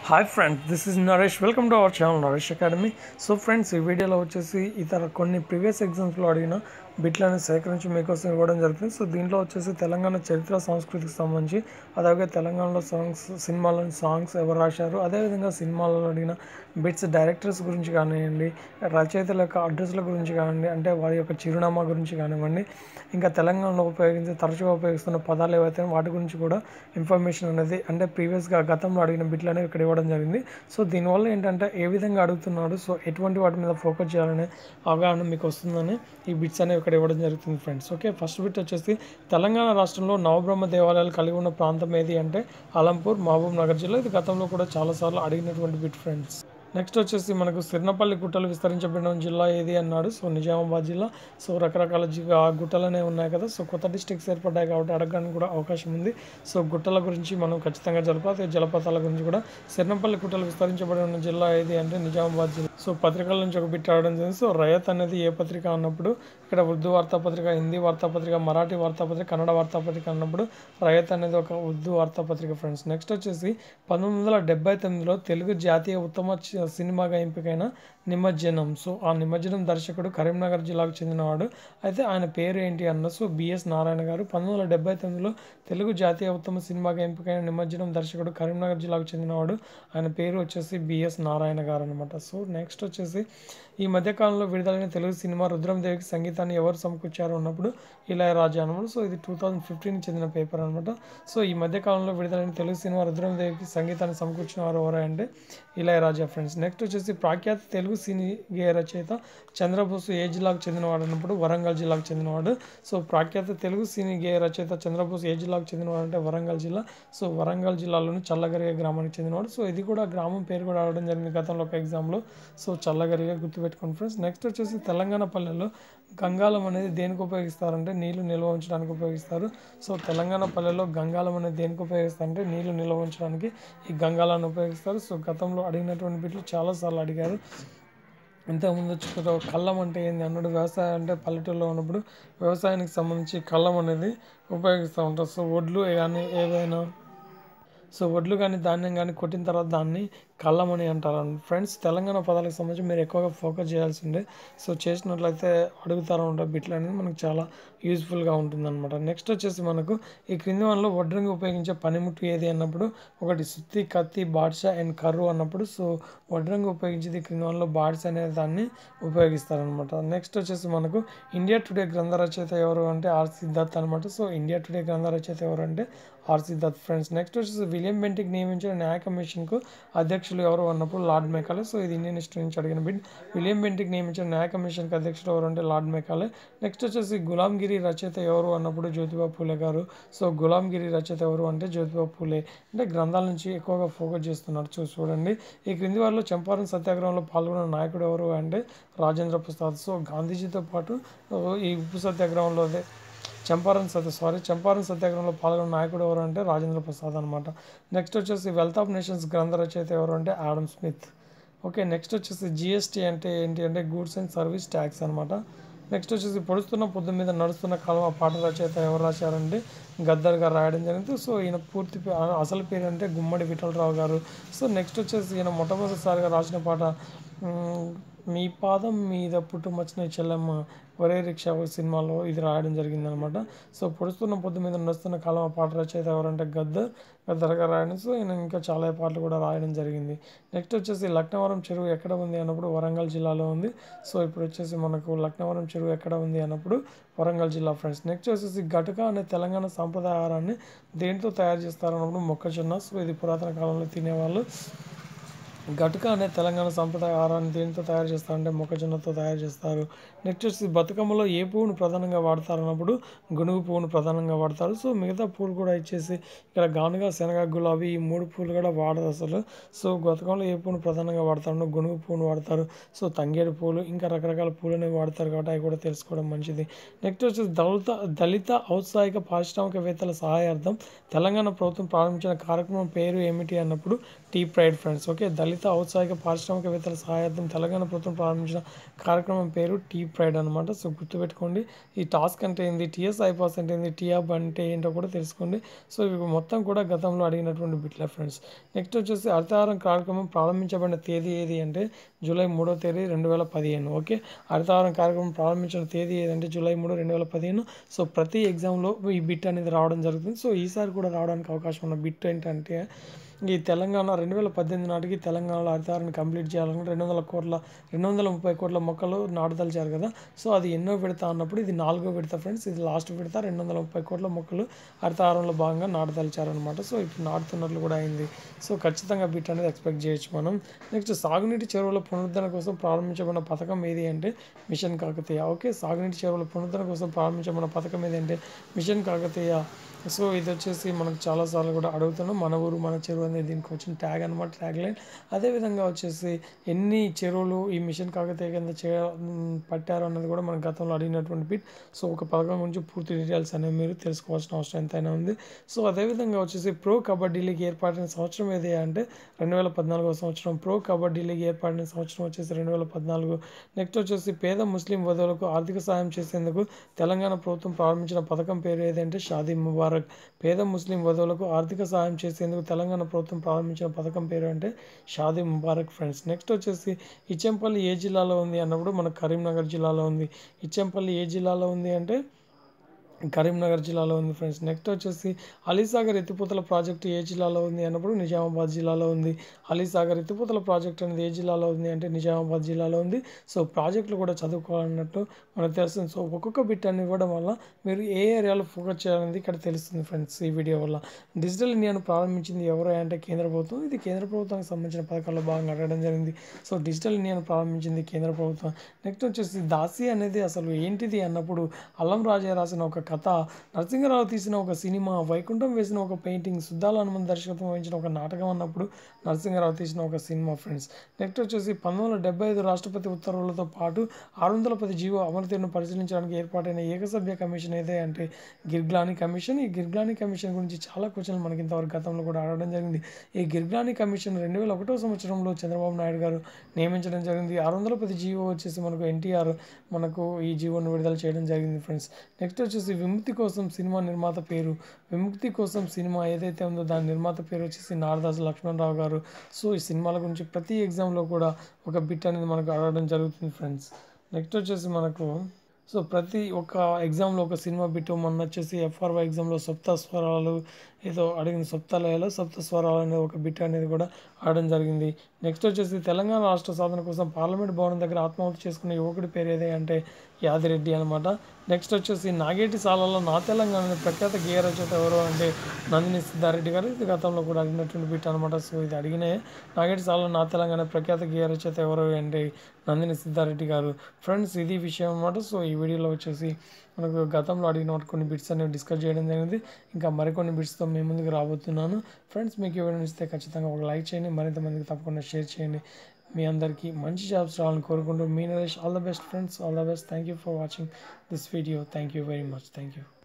hi friends this is Naresh welcome to our channel Naresh academy so friends ఈ వీడియోలో వచ్చేసి ఇతర కొన్ని ప్రీవియస్ ఎగ్జామ్స్లో అడిగిన బిట్లను సేకరించి మీకోసం ఇవ్వడం జరుగుతుంది సో దీంట్లో వచ్చేసి తెలంగాణ చరిత్ర సంస్కృతికి సంబంధించి అలాగే తెలంగాణలో సాంగ్స్ సినిమాలోని సాంగ్స్ ఎవరు రాశారు అదేవిధంగా సినిమాలలో అడిగిన బిట్స్ డైరెక్టర్స్ గురించి కానివ్వండి రచయితల యొక్క అడ్రస్ల గురించి కానివ్వండి అంటే వారి యొక్క చిరునామా గురించి కానివ్వండి ఇంకా తెలంగాణలో ఉపయోగించే తరచుగా ఉపయోగిస్తున్న పదాలు ఏవైతే వాటి గురించి కూడా ఇన్ఫర్మేషన్ అనేది అంటే ప్రీవియస్గా గతంలో అడిగిన బిట్లు అనేవి ఇక్కడ ఇవ్వడం జరిగింది సో దీనివల్ల ఏంటంటే ఏ విధంగా అడుగుతున్నాడు సో ఎటువంటి వాటి మీద ఫోకస్ చేయాలనే అవగాహన మీకు వస్తుందని ఈ బిట్స్ అనేవి ఇక్కడ ఇవ్వడం జరుగుతుంది ఫ్రెండ్స్ ఓకే ఫస్ట్ బిట్ వచ్చేసి తెలంగాణ రాష్ట్రంలో నవబ్రహ్మ దేవాలయాలు కలిగి ఉన్న ప్రాంతం ఏది అంటే అలంపూర్ మహబూబ్ నగర్ జిల్లా ఇది గతంలో కూడా చాలాసార్లు అడిగినటువంటి బిట్ ఫ్రెండ్స్ నెక్స్ట్ వచ్చేసి మనకు సిర్నపల్లి గుట్టలు విస్తరించబడిన జిల్లా ఏది అన్నాడు సో నిజామాబాద్ జిల్లా సో రకరకాల జి ఆ గుట్టలనే ఉన్నాయి కదా సో కొత్త డిస్ట్రిక్ట్స్ ఏర్పడ్డాయి కాబట్టి అడగడానికి కూడా అవకాశం ఉంది సో గుట్టల గురించి మనం ఖచ్చితంగా జలపాత జలపాతాల గురించి కూడా సిర్నపల్లి గుట్టలు విస్తరించబడి ఉన్న జిల్లా ఏది అంటే నిజామాబాద్ జిల్లా సో పత్రికల నుంచి ఒక బిట్ రావడం జరిగింది సో రయత్ అనేది ఏ పత్రిక అన్నప్పుడు ఇక్కడ ఉర్దూ వార్తాపత్రిక హిందీ వార్తాపత్రిక మరాఠీ వార్తాపత్రిక కన్నడ వార్తాపత్రిక అన్నప్పుడు రయత్ అనేది ఒక ఉర్దూ వార్తాపత్రిక ఫ్రెండ్స్ నెక్స్ట్ వచ్చేసి పంతొమ్మిది వందల డెబ్బై తొమ్మిదిలో తెలుగు జాతీయ ఉత్తమ చి- సినిమాగా ఎంపికైన నిమజ్జనం సో ఆ నిమజ్జనం దర్శకుడు కరీంనగర్ జిల్లాకు చెందినవాడు అయితే ఆయన పేరు ఏంటి అన్న సో బిఎస్ నారాయణ గారు పంతొమ్మిది వందల డెబ్బై తొమ్మిదిలో తెలుగు జాతీయ ఉత్తమ సినిమాగా ఎంపికైన నిమజ్జనం దర్శకుడు కరీంనగర్ జిల్లాకు చెందినవాడు ఆయన పేరు వచ్చేసి బిఎస్ నారాయణ గారు అనమాట సో నెక్స్ట్ వచ్చేసి ఈ మధ్యకాలంలో విడుదలైన తెలుగు సినిమా రుద్రందేవికి సంగీతాన్ని ఎవరు సమకూర్చారు అన్నప్పుడు ఇళయరాజా అనమాట సో ఇది టూ థౌజండ్ ఫిఫ్టీన్ చెందిన పేపర్ అనమాట సో ఈ మధ్యకాలంలో విడుదలైన తెలుగు సినిమా రుద్రందేవికి సంగీతాన్ని సమకూర్చిన వారు ఎవరు అంటే ఇళయరాజా ఫ్రెండ్స్ నెక్స్ట్ వచ్చేసి ప్రఖ్యాత తెలుగు సినీ గేయ రచయిత చంద్రబోసు ఏ జిల్లాకు చెందినవాడు అన్నప్పుడు వరంగల్ జిల్లాకు చెందినవాడు సో ప్రఖ్యాత తెలుగు సినీ గేయ రచయిత చంద్రబోసు ఏ జిల్లాకు చెందినవాడు అంటే వరంగల్ జిల్లా సో వరంగల్ జిల్లాలోని చల్లగరిగ గ్రామానికి చెందినవాడు సో ఇది కూడా గ్రామం పేరు కూడా రావడం జరిగింది గతంలో ఒక ఎగ్జామ్లో సో చల్లగరిగ గుర్తుపెట్టుకోండి ఫ్రెండ్స్ నెక్స్ట్ వచ్చేసి తెలంగాణ పల్లెల్లో గంగాలం అనేది దేనికి ఉపయోగిస్తారంటే నీళ్లు నిల్వ ఉంచడానికి ఉపయోగిస్తారు సో తెలంగాణ పల్లెల్లో గంగాలం అనేది దేనికి ఉపయోగిస్తారంటే నీళ్లు నిల్వ ఉంచడానికి ఈ గంగాలాన్ని ఉపయోగిస్తారు సో గతంలో అడిగినటువంటి బిట్లు చాలాసార్లు అడిగారు ఇంతకుముందు వచ్చి కళ్ళం అంటే ఏంది అన్నాడు వ్యవసాయం అంటే పల్లెటూరులో ఉన్నప్పుడు వ్యవసాయానికి సంబంధించి కళ్ళం అనేది ఉపయోగిస్తూ ఉంటారు సో వడ్లు కానీ ఏవైనా సో వడ్లు కానీ ధాన్యం కానీ కొట్టిన తర్వాత దాన్ని కళ్ళం అని అంటారు ఫ్రెండ్స్ తెలంగాణ పదాలకు సంబంధించి మీరు ఎక్కువగా ఫోకస్ చేయాల్సి ఉండే సో చేసినట్లయితే అడుగుతారు ఉంటారు బిట్లు అనేది మనకు చాలా యూస్ఫుల్గా ఉంటుందన్నమాట నెక్స్ట్ వచ్చేసి మనకు ఈ క్రింది వనలో వడ్రంగి ఉపయోగించే పనిముట్టు ఏది అన్నప్పుడు ఒకటి సుత్తి కత్తి బాడ్షా అండ్ కర్రు అన్నప్పుడు సో వడ్రంగి ఉపయోగించేది క్రింది వనలో బాడ్స్ అనే దాన్ని ఉపయోగిస్తారనమాట నెక్స్ట్ వచ్చేసి మనకు ఇండియా టుడే గ్రంథ రచయిత ఎవరు అంటే ఆర్ సిద్ధార్థ్ అనమాట సో ఇండియా టుడే గ్రంథ రచయిత ఎవరు అంటే ఆర్ సిద్ధార్థ్ ఫ్రెండ్స్ నెక్స్ట్ వచ్చేసి విలియం బెంటిక్ నియమించిన న్యాయ కమిషన్కు అధ్యక్షులు ఎవరు అన్నప్పుడు లార్డ్ మెకాలే సో ఇది ఇండియన్ హిస్టరీ నుంచి అడిగిన బిడ్ విలియం బెంటిక్ నియమించిన న్యాయ కమిషన్కి అధ్యక్షుడు ఎవరు అంటే లార్డ్ మెకాలే నెక్స్ట్ వచ్చేసి గులాంగిరి రచయిత ఎవరు అన్నప్పుడు జ్యోతిబా పూలే గారు సో గులాంగిరి రచయిత ఎవరు అంటే జ్యోతిబా పూలే అంటే గ్రంథాల నుంచి ఎక్కువగా ఫోకస్ చేస్తున్నారు చూ చూడండి ఈ క్రింది వారిలో చంపారన్ సత్యాగ్రహంలో పాల్గొన్న నాయకుడు ఎవరు అంటే రాజేంద్ర ప్రసాద్ సో గాంధీజీతో పాటు ఓ, ఈ ఉప్పు సత్యాగ్రహంలో అదే చంపారన్ సత్య సారీ చంపారన్ సత్యాగ్రహంలో పాల్గొన్న నాయకుడు ఎవరు అంటే రాజేంద్ర ప్రసాద్ అనమాట నెక్స్ట్ వచ్చేసి వెల్త్ ఆఫ్ నేషన్స్ గ్రంథ రచయిత ఎవరు అంటే ఆడమ్ స్మిత్ ఓకే నెక్స్ట్ వచ్చేసి జిఎస్టీ అంటే ఏంటి అంటే గూడ్స్ అండ్ సర్వీస్ ట్యాక్స్ అనమాట నెక్స్ట్ వచ్చేసి పొడుస్తున్న పొద్దు మీద నడుస్తున్న కాలం ఆ పాట రచయిత ఎవరు రాశారంటే గద్దర్ గారు రాయడం జరిగింది సో ఈయన పూర్తి పే- అసలు పేరు అంటే గుమ్మడి విఠలరావు గారు సో నెక్స్ట్ వచ్చేసి ఈయన మొట్టమొదటిసారిగా రాసిన పాట మ్, మీ పాదం మీద పుట్టుమచ్చిన చెల్లెమ్మ ఒరే రిక్షా సినిమాలో ఇది రాయడం జరిగిందనమాట సో పొడుస్తున్న పొద్దు మీద నడుస్తున్న కాలం ఆ పాట రచయిత ఎవరంటే గద్దర్ గద్దర్ గారు రాయడం సో ఈయన ఇంకా చాలా పాటలు కూడా రాయడం జరిగింది నెక్స్ట్ వచ్చేసి లక్నవరం చెరువు ఎక్కడ ఉంది అన్నప్పుడు వరంగల్ జిల్లాలో ఉంది సో ఇప్పుడు వచ్చేసి మనకు లక్నవరం చెరువు ఎక్కడ ఉంది అన్నప్పుడు వరంగల్ జిల్లా ఫ్రెండ్స్ నెక్స్ట్ వచ్చేసి గటక అనే తెలంగాణ సాంప్రదాయ ఆహారాన్ని దేంతో తయారు చేస్తారు అన్నప్పుడు మొక్కజొన్న సో ఇది పురాతన కాలంలో తినేవాళ్ళు గటుక అనే తెలంగాణ సాంప్రదాయ ఆహారాన్ని దేనితో తయారు చేస్తారంటే మొక్కజొన్నతో తయారు చేస్తారు నెక్స్ట్ వచ్చి బతుకమ్మలో ఏ పువ్వును ప్రధానంగా వాడతారు అన్నప్పుడు గునుగు పువ్వును ప్రధానంగా వాడతారు సో మిగతా పూలు కూడా ఇచ్చేసి ఇక్కడ గానుగ శనగ గులాబీ ఈ మూడు పూలు కూడా వాడరు అసలు సో బతుకమ్మలో ఏ పువ్వును ప్రధానంగా వాడతారు గునుగు పువ్వును వాడతారు సో తంగేడు పూలు ఇంకా రకరకాల పూలని వాడతారు కాబట్టి అవి కూడా తెలుసుకోవడం మంచిది నెక్స్ట్ వచ్చేసి దళిత దళిత ఔత్సాహిక పారిశ్రామికవేత్తల సహాయార్థం తెలంగాణ ప్రభుత్వం ప్రారంభించిన కార్యక్రమం పేరు ఏమిటి అన్నప్పుడు టీ ప్రైడ్ ఫ్రెండ్స్ ఓకే దళిత దళిత ఔత్సాహిక పారిశ్రామికవేత్తల సహాయార్థం తెలంగాణ ప్రభుత్వం ప్రారంభించిన కార్యక్రమం పేరు టీ ప్రైడ్ అనమాట సో గుర్తుపెట్టుకోండి ఈ టాస్క్ అంటే ఏంది టీఎస్ ఐపాస్ అంటే ఏంది టీఆబ్ అంటే ఏంటో కూడా తెలుసుకోండి సో ఇవి మొత్తం కూడా గతంలో అడిగినటువంటి బిట్ల ఫ్రెండ్స్ నెక్స్ట్ వచ్చేసి హరితహారం కార్యక్రమం ప్రారంభించబడిన తేదీ ఏది అంటే జూలై మూడో తేదీ రెండు వేల పదిహేను ఓకే హరితహారం కార్యక్రమం ప్రారంభించిన తేదీ ఏదంటే జూలై మూడు రెండు వేల పదిహేను సో ప్రతి ఎగ్జామ్లో ఈ బిట్ అనేది రావడం జరుగుతుంది సో ఈసారి కూడా రావడానికి అవకాశం ఉన్న బిట్ ఏంటంటే ఈ తెలంగాణ రెండు వేల పద్దెనిమిది నాటికి తెలంగాణలో హరితహారాన్ని కంప్లీట్ చేయాలని రెండు వందల కోట్ల రెండు వందల ముప్పై కోట్ల మొక్కలు నాటుదలిచారు కదా సో అది ఎన్నో విడత అన్నప్పుడు ఇది నాలుగో విడత ఫ్రెండ్స్ ఇది లాస్ట్ విడత రెండు వందల ముప్పై కోట్ల మొక్కలు హరితహారంలో భాగంగా నాటుదలిచారు అనమాట సో ఇప్పుడు నాటుతున్నట్లు కూడా అయింది సో ఖచ్చితంగా బిట్ అనేది ఎక్స్పెక్ట్ చేయొచ్చు మనం నెక్స్ట్ సాగునీటి చెరువుల పునరుద్ధరణ కోసం ప్రారంభించబడిన పథకం ఏది అంటే మిషన్ కాకతీయ ఓకే సాగునీటి చెరువుల పునరుద్ధరణ కోసం ప్రారంభించబడిన పథకం ఏది అంటే మిషన్ కాకతీయ సో ఇది వచ్చేసి మనకు చాలాసార్లు కూడా అడుగుతున్నాం మన ఊరు మన చెరువు అనేది దీనికి వచ్చిన ట్యాగ్ అనమాట ట్యాగ్ లైన్ అదేవిధంగా వచ్చేసి ఎన్ని చెరువులు ఈ మిషన్ కాకతీయ కింద చే మ్, పట్టారు అన్నది కూడా మన గతంలో అడిగినటువంటి బిట్ సో ఒక పథకం గురించి పూర్తి డీటెయిల్స్ అనేవి మీరు తెలుసుకోవాల్సిన అవసరం ఎంతైనా ఉంది సో అదేవిధంగా వచ్చేసి ప్రో కబడ్డీ లీగ్ ఏర్పాటైన సంవత్సరం ఏది అంటే రెండు వేల పద్నాలుగో సంవత్సరం ప్రో కబడ్డీ లీగ్ ఏర్పాటైన సంవత్సరం వచ్చేసి రెండు వేల పద్నాలుగు నెక్స్ట్ వచ్చేసి పేద ముస్లిం వధువులకు ఆర్థిక సాయం చేసేందుకు తెలంగాణ ప్రభుత్వం ప్రారంభించిన పథకం పేరు ఏదంటే షాదీ ముబారక్ పేద ముస్లిం వధువులకు ఆర్థిక సాయం చేసేందుకు తెలంగాణ ప్రభుత్వం ప్రారంభించిన పథకం పేరు అంటే షాదీ ముబారక్ ఫ్రెండ్స్ నెక్స్ట్ వచ్చేసి ఇచ్చంపల్లి ఏ జిల్లాలో ఉంది అన్నప్పుడు మన కరీంనగర్ జిల్లాలో ఉంది ఇచ్చంపల్లి ఏ జిల్లాలో ఉంది అంటే కరీంనగర్ జిల్లాలో ఉంది ఫ్రెండ్స్ నెక్స్ట్ వచ్చేసి అలీసాగర్ ఎత్తిపోతల ప్రాజెక్టు ఏ జిల్లాలో ఉంది అన్నప్పుడు నిజామాబాద్ జిల్లాలో ఉంది అలీసాగర్ ఎత్తిపోతల ప్రాజెక్ట్ అనేది ఏ జిల్లాలో ఉంది అంటే నిజామాబాద్ జిల్లాలో ఉంది సో ప్రాజెక్టులు కూడా చదువుకోవాలన్నట్టు మనకు తెలుస్తుంది సో ఒక్కొక్క బిట్ అని ఇవ్వడం వల్ల మీరు ఏ ఏరియాలో ఫోకస్ చేయాలనేది ఇక్కడ తెలుస్తుంది ఫ్రెండ్స్ ఈ వీడియో వల్ల డిజిటల్ ఇండియాను ప్రారంభించింది ఎవరు అంటే కేంద్ర ప్రభుత్వం ఇది కేంద్ర ప్రభుత్వానికి సంబంధించిన పథకాల్లో భాగంగా అడగడం జరిగింది సో డిజిటల్ ఇండియాను ప్రారంభించింది కేంద్ర ప్రభుత్వం నెక్స్ట్ వచ్చేసి దాసి అనేది అసలు ఏంటిది అన్నప్పుడు అల్లం రాజే రాసిన ఒక కథ నరసింహరావు తీసిన ఒక సినిమా వైకుంఠం వేసిన ఒక పెయింటింగ్ సుద్దాల హనుమంత్ దర్శకత్వం వహించిన ఒక నాటకం అన్నప్పుడు నరసింహరావు తీసిన ఒక సినిమా ఫ్రెండ్స్ నెక్స్ట్ వచ్చేసి పంతొమ్మిది వందల డెబ్బై ఐదు రాష్ట్రపతి ఉత్తర్వులతో పాటు ఆరు వందల పది జీవో అమలు పరిశీలించడానికి ఏర్పాటైన ఏకసభ్య కమిషన్ ఏదే అంటే గిర్గ్లాని కమిషన్ ఈ గిర్గ్లాని కమిషన్ గురించి చాలా క్వశ్చన్లు మనకి ఇంతవరకు గతంలో కూడా అడగడం జరిగింది ఈ గిర్గ్లాని కమిషన్ రెండు వేల ఒకటో సంవత్సరంలో చంద్రబాబు నాయుడు గారు నియమించడం జరిగింది ఆరు వందల పది జీవో వచ్చేసి మనకు ఎన్టీఆర్ మనకు ఈ జీవోను విడుదల చేయడం జరిగింది ఫ్రెండ్స్ నెక్స్ట్ వచ్చేసి విముక్తి కోసం సినిమా నిర్మాత పేరు విముక్తి కోసం సినిమా ఏదైతే ఉందో దాని నిర్మాత పేరు వచ్చేసి నారదాసు లక్ష్మణరావు గారు సో ఈ సినిమాల గురించి ప్రతి ఎగ్జామ్లో కూడా ఒక బిట్ అనేది మనకు అడగడం జరుగుతుంది ఫ్రెండ్స్ నెక్స్ట్ వచ్చేసి మనకు సో ప్రతి ఒక్క ఎగ్జామ్లో ఒక సినిమా బిట్ మొన్న వచ్చేసి ఎఫ్ఆర్ఓ ఎగ్జామ్లో సప్త స్వరాలు ఏదో అడిగింది సప్తాలయాలో సప్త స్వరాలు అనే ఒక బిట్ అనేది కూడా ఆడడం జరిగింది నెక్స్ట్ వచ్చేసి తెలంగాణ రాష్ట్ర సాధన కోసం పార్లమెంట్ భవనం దగ్గర ఆత్మాహుతి చేసుకున్న యువకుడి పేరు ఏదే అంటే యాదిరెడ్డి అనమాట నెక్స్ట్ వచ్చేసి నాగేటి సాలలో నా తెలంగాణ అనే ప్రఖ్యాత గేయ రచయిత ఎవరు అంటే నందిని సిద్ధారెడ్డి గారు ఇది గతంలో కూడా అడిగినటువంటి బిట్ అనమాట సో ఇది అడిగినే నాగేటి సాలలో నా తెలంగాణ ప్రఖ్యాత గేయ రచయిత ఎవరు అంటే నందిని సిద్ధారెడ్డి గారు ఫ్రెండ్స్ ఇది విషయం అనమాట సో ఈ వీడియోలో వచ్చేసి మనకు గతంలో అడిగిన వాటి కొన్ని బిట్స్ అనేవి డిస్కస్ చేయడం జరిగింది ఇంకా మరికొన్ని బిట్స్తో మీ ముందుకు రాబోతున్నాను ఫ్రెండ్స్ మీకు ఈ వీడియో ఇస్తే ఖచ్చితంగా ఒక లైక్ చేయండి మరింత మందికి తప్పకుండా షేర్ చేయండి మీ అందరికీ మంచి జాబ్స్ రావాలని కోరుకుంటూ మీ Naresh all the best friends all the best thank you for watching this video thank you very much thank you